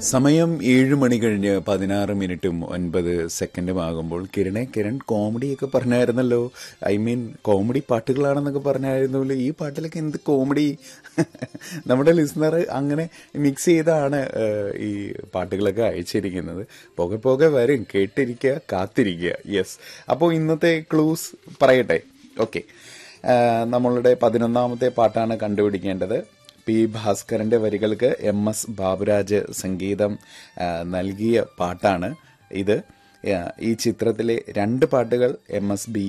സമയം ഏഴ് മണി കഴിഞ്ഞ് പതിനാറ് മിനിറ്റും ഒൻപത് സെക്കൻഡും ആകുമ്പോൾ കിരണെ കിരൺ കോമഡിയൊക്കെ പറഞ്ഞായിരുന്നല്ലോ ഐ മീൻ കോമഡി പാട്ടുകളാണെന്നൊക്കെ പറഞ്ഞായിരുന്നല്ലോ ഈ പാട്ടിലൊക്കെ എന്ത് കോമഡി നമ്മുടെ ലിസണർ അങ്ങനെ മിക്സ് ചെയ്താണ് ഏഹ്, ഈ പാട്ടുകളൊക്കെ അയച്ചിരിക്കുന്നത് പോകെ പോകെ വരും കേട്ടിരിക്കുക കാത്തിരിക്കുക യെസ് അപ്പോൾ ഇന്നത്തെ ക്ലൂസ് പറയട്ടെ ഓക്കെ നമ്മളുടെ പതിനൊന്നാമത്തെ പാട്ടാണ് കണ്ടുപിടിക്കേണ്ടത് പി ഭാസ്കരന്റെ വരികൾക്ക് എം എസ് ബാബുരാജ് സംഗീതം ആ, നൽകിയ പാട്ടാണ് ഇത് ആ, ഈ ചിത്രത്തിലെ രണ്ട് പാട്ടുകൾ എം എസ് ബി